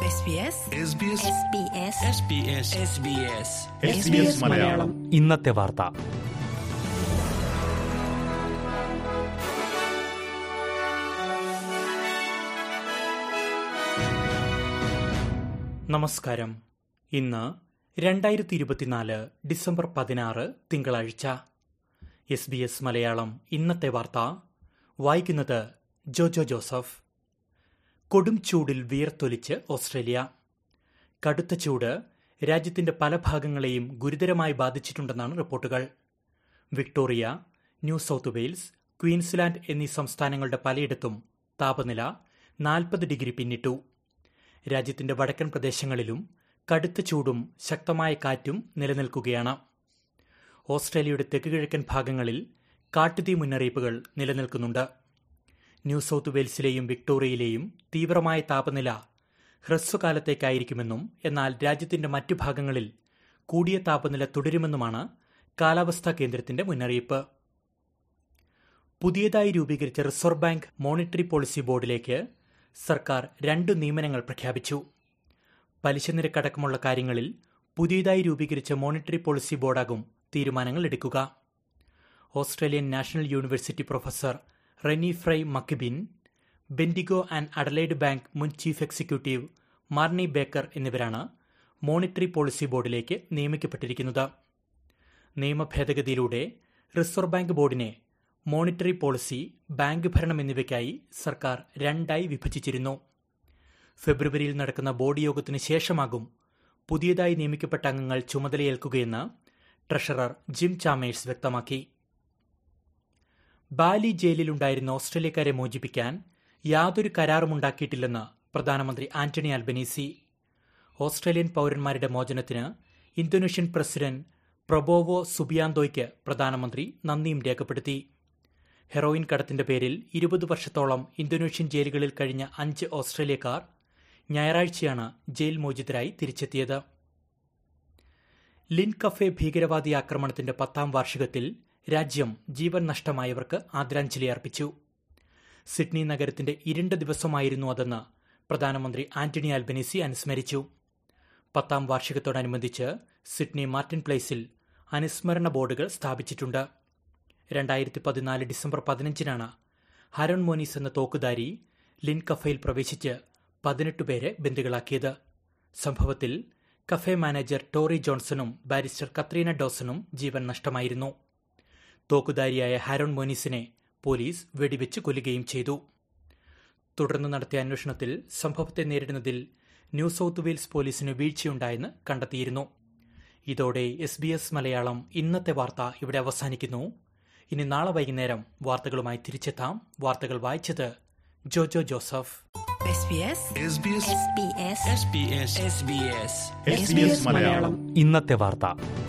SBS SBS Malayalam ഇന്നത്തെ വാർത്ത നമസ്കാരം ഇന്ന് രണ്ടായിരത്തി ഇരുപത്തിനാല് ഡിസംബർ പതിനാറ് തിങ്കളാഴ്ച എസ് ബി എസ് മലയാളം ഇന്നത്തെ വാർത്ത വായിക്കുന്നത് ജോജോ ജോസഫ് കൊടും ചൂടിൽ വിയർത്തൊലിച്ച് ഓസ്ട്രേലിയ കടുത്ത ചൂട് രാജ്യത്തിന്റെ പല ഭാഗങ്ങളെയും ഗുരുതരമായി ബാധിച്ചിട്ടുണ്ടെന്നാണ് റിപ്പോർട്ടുകൾ Victoria New South Wales Queensland എന്നീ സംസ്ഥാനങ്ങളുടെ പലയിടത്തും താപനില നാൽപ്പത് ഡിഗ്രി പിന്നിട്ടു രാജ്യത്തിന്റെ വടക്കൻ പ്രദേശങ്ങളിലും കടുത്ത ചൂടും ശക്തമായ കാറ്റും നിലനിൽക്കുകയാണ് ഓസ്ട്രേലിയയുടെ തെക്കുകിഴക്കൻ ഭാഗങ്ങളിൽ കാട്ടുതീ മുന്നറിയിപ്പുകൾ നിലനിൽക്കുന്നുണ്ട് ന്യൂ സൗത്ത് വെയിൽസിലെയും വിക്ടോറിയയിലെയും തീവ്രമായ താപനില ഹ്രസ്വകാലത്തേക്കായിരിക്കുമെന്നും എന്നാൽ രാജ്യത്തിന്റെ മറ്റു ഭാഗങ്ങളിൽ കൂടിയ താപനില തുടരുമെന്നുമാണ് കാലാവസ്ഥാ കേന്ദ്രത്തിന്റെ മുന്നറിയിപ്പ് പുതിയതായി രൂപീകരിച്ച റിസർവ് ബാങ്ക് മോണിറ്ററി പോളിസി ബോർഡിലേക്ക് സർക്കാർ രണ്ട് നിയമനങ്ങൾ പ്രഖ്യാപിച്ചു പലിശ നിരക്കടക്കമുള്ള കാര്യങ്ങളിൽ പുതിയതായി രൂപീകരിച്ച മോണിറ്ററി പോളിസി ബോർഡാകും തീരുമാനങ്ങൾ എടുക്കുക Australian national university professor Renee Fry McKibbin Bendigo and Adelaide bank മുൻ ചീഫ് എക്സിക്യൂട്ടീവ് മാർണി ബേക്കർ എന്നിവരാണ് മോണിറ്ററി പോളിസി ബോർഡിലേക്ക് നിയമിക്കപ്പെട്ടിരിക്കുന്നത് നിയമ ഭേദഗതിയിലൂടെ റിസർവ് ബാങ്ക് ബോർഡിനെ മോണിറ്ററി പോളിസി ബാങ്ക് ഭരണം എന്നിവയ്ക്കായി സർക്കാർ രണ്ടായി വിഭജിച്ചിരുന്നു ഫെബ്രുവരിയിൽ നടക്കുന്ന ബോർഡ് യോഗത്തിന് ശേഷമാകും പുതിയതായി നിയമിക്കപ്പെട്ട അംഗങ്ങൾ ചുമതലയേൽക്കുകയെന്ന് ട്രഷറർ ജിം ചാമേഴ്സ് വ്യക്തമാക്കി ബാലി ജയിലിലുണ്ടായിരുന്ന ഓസ്ട്രേലിയക്കാരെ മോചിപ്പിക്കാൻ യാതൊരു കരാറുമുണ്ടാക്കിയിട്ടില്ലെന്ന് പ്രധാനമന്ത്രി ആന്റണി അൽബനീസി ഓസ്ട്രേലിയൻ പൌരന്മാരുടെ മോചനത്തിന് ഇന്തോനേഷ്യൻ പ്രസിഡന്റ് പ്രൊബോവോ സുബിയാന്തോയ്ക്ക് പ്രധാനമന്ത്രി നന്ദിയും രേഖപ്പെടുത്തി ഹെറോയിൻ കടത്തിന്റെ പേരിൽ ഇരുപത് വർഷത്തോളം ഇന്തോനേഷ്യൻ ജയിലുകളിൽ കഴിഞ്ഞ അഞ്ച് ഓസ്ട്രേലിയക്കാർ ഞായറാഴ്ചയാണ് ജയിൽ മോചിതരായി തിരിച്ചെത്തിയത് ലിൻ കഫേ ഭീകരവാദി ആക്രമണത്തിന്റെ പത്താം വാർഷികത്തിൽ രാജ്യം ജീവൻ നഷ്ടമായവർക്ക് ആദരാഞ്ജലി അർപ്പിച്ചു സിഡ്നി നഗരത്തിന്റെ ഇരുണ്ട ദിവസമായിരുന്നു അതെന്ന് പ്രധാനമന്ത്രി ആന്റണി ആൽബനീസി അനുസ്മരിച്ചു പത്താം വാർഷികത്തോടനുബന്ധിച്ച് സിഡ്നി മാർട്ടിൻ പ്ലേസിൽ അനുസ്മരണ ബോർഡുകൾ സ്ഥാപിച്ചിട്ടുണ്ട് രണ്ടായിരത്തി പതിനാല് ഡിസംബർ പതിനഞ്ചിനാണ് ഹരോൺ മോനീസ് എന്ന തോക്കുധാരി ലിൻ കഫയിൽ പ്രവേശിച്ച് പതിനെട്ട് പേരെ ബന്ദികളാക്കിയത് സംഭവത്തിൽ കഫേ മാനേജർ ടോറി ജോൺസണും ബാരിസ്റ്റർ കത്രീന ഡോസണും ജീവൻ നഷ്ടമായിരുന്നു തോക്കുധാരിയായ ഹാരോൺ മോനീസിനെ പോലീസ് വെടിവെച്ച് കൊല്ലുകയും ചെയ്തു തുടർന്ന് നടത്തിയ അന്വേഷണത്തിൽ സംഭവത്തെ നേരിടുന്നതിൽ ന്യൂ സൗത്ത് വെയിൽസ് പോലീസിന് വീഴ്ചയുണ്ടായെന്ന് കണ്ടെത്തിയിരുന്നു ഇതോടെ എസ് ബി എസ് മലയാളം ഇന്നത്തെ വാർത്ത ഇവിടെ അവസാനിക്കുന്നു ഇനി നാളെ വൈകുന്നേരം വാർത്തകളുമായി തിരിച്ചെത്താം വാർത്തകൾ വായിച്ചത് ജോജോ ജോസഫ് SBS മലയാളം ഇന്നത്തെ വാർത്ത